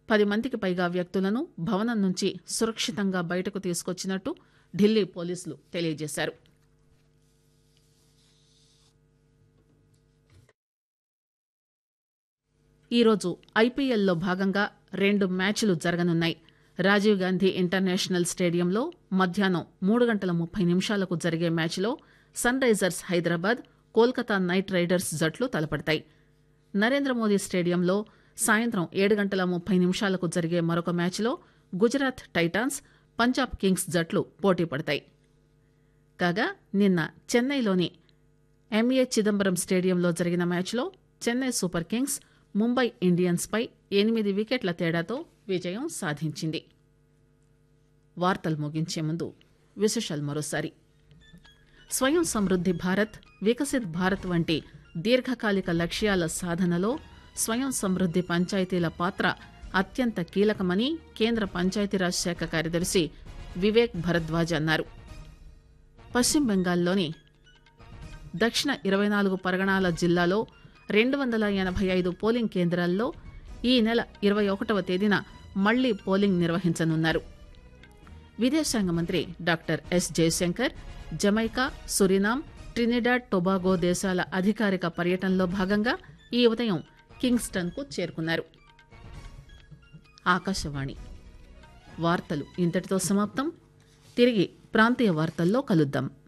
పది మందికి పైగా వ్యక్తులను భవనం నుంచి సురక్షితంగా బయటకు తీసుకొచ్చినట్టు ఢిల్లీ పోలీసులు తెలియజేశారు ఈరోజు ఐపీఎల్లో భాగంగా రెండు మ్యాచ్లు జరగనున్నాయి రాజీవ్ గాంధీ ఇంటర్నేషనల్ స్టేడియంలో మధ్యాహ్నం మూడు గంటల ముప్పై నిమిషాలకు జరిగే మ్యాచ్లో Sunrisers Hyderabad Kolkata Knight Riders జట్లు తలపడతాయి నరేంద్ర మోదీ స్టేడియంలో సాయంత్రం ఏడు గంటల ముప్పై నిమిషాలకు జరిగే మరొక మ్యాచ్లో గుజరాత్ టైటాన్స్ పంజాబ్ కింగ్స్ జట్లు పోటీ పడతాయి కాగా నిన్న చెన్నైలోని ఎంఏ చిదంబరం స్టేడియంలో జరిగిన మ్యాచ్లో Chennai Super Kings Mumbai Indians పై ఎనిమిది వికెట్ల తేడాతో విజయం సాధించింది వార్తలు ముగించే ముందు విశేషాలు మరోసారి స్వయం సమృద్ది భారత్ వికసిత్ భారత్ వంటి దీర్ఘకాలిక లక్ష్యాల సాధనలో స్వయం సమృద్ది పంచాయతీల పాత్ర అత్యంత కీలకమని కేంద్ర పంచాయతీరాజ్ శాఖ కార్యదర్శి వివేక్ భరద్వాజ్ అన్నారు పశ్చిమ బెంగాల్లోని దక్షిణ ఇరవై నాలుగు పరగణాల జిల్లాలో రెండు వందల ఎనభై ఐదు పోలింగ్ కేంద్రాల్లో ఈ నెల ఇరవై ఒకటవ తేదీన మళ్లీ పోలింగ్ నిర్వహించనున్నారు విదేశాంగ మంత్రి doctor S Jaishankar Jamaica Suriname Trinidad Tobago దేశాల అధికారిక పర్యటనలో భాగంగా ఈ ఉదయం కింగ్స్టన్ కు చేరుకున్నారు ఆకాశవాణి వార్తలు ఇంతటితో సమాప్తం తిరిగి ప్రాంతీయ వార్తల్లో కలుద్దాం